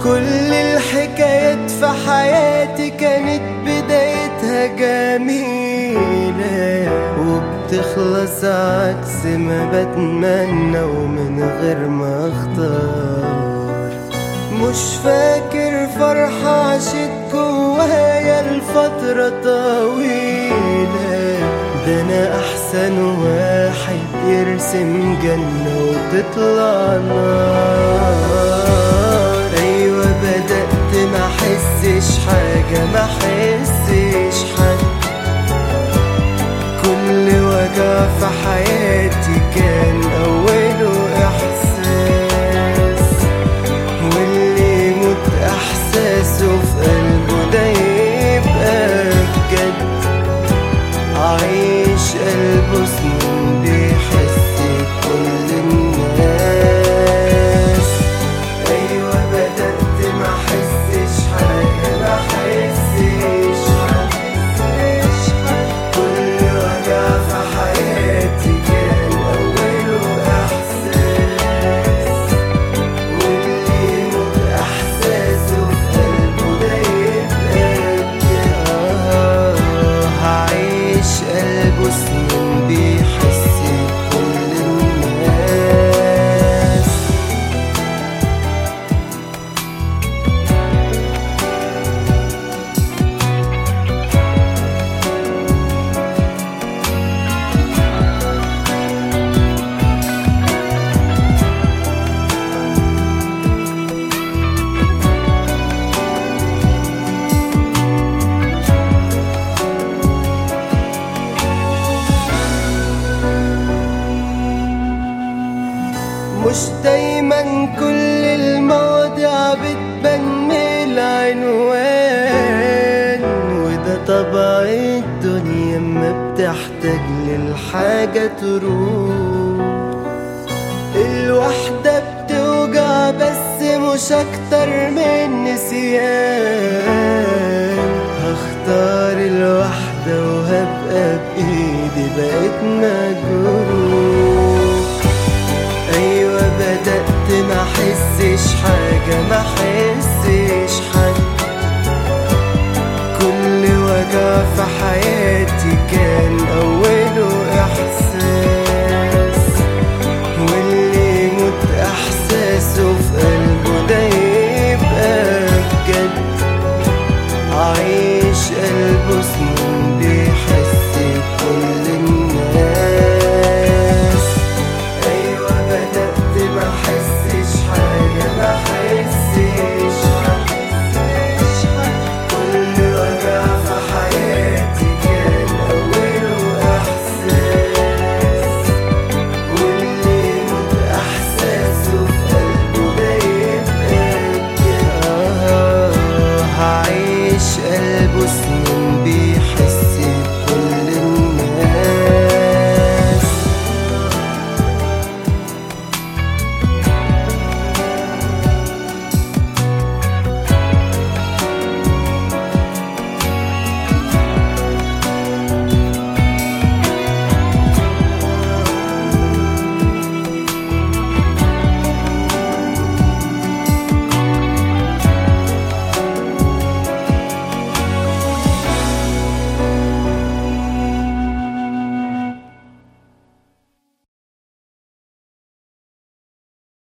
كل الحكايات في حياتي كانت بدايتها جميلة وبتخلص عكس ما بتمنى ومن غير ما اختار مش فاكر فرحة عشت جوايا الفترة طويلة ده أنا أحسن واحد يرسم جنة وتطلع نار أيوة بدأت ما أحسش حاجة ما أحسش حاجة كل وجع في حياتي كان أوله إحساس واللي يموت إحساسه في قلبه ده يبقى بجد عايش قلبه سنين بيحس بكل الناس أيوة بدأت ما أحسش حاجة ما أحسش حاجة كل وجع في حياتي كان أوله إحساس واللي يموت إحساسه في قلبه ده يبقى بجد هعيش قلبه سنين بيحس بكل الناس مش دايما كل المواضيع بتبان من العنوان وده طبع الدنيا ما بتحتاج للحاجة تروح الوحدة بتوجع بس مش أكتر من نسيان هختار الوحدة وهبقى بإيدي بقيت مجروح ايوه بدأت ما احسش حاجة ما احسش حاجة كل وجع في حياتي كان اوله احساس واللي يموت احساسه في قلبه ده يبقى بجد عايش قلبه سنين بيحس بكل الناس ايوه بدأت ما احسش حاجة ما احسش كل وجع في حياتي كان اوله احساس واللي يموت احساسه في قلبه ده يبقى بجد هعيش قلبه سنين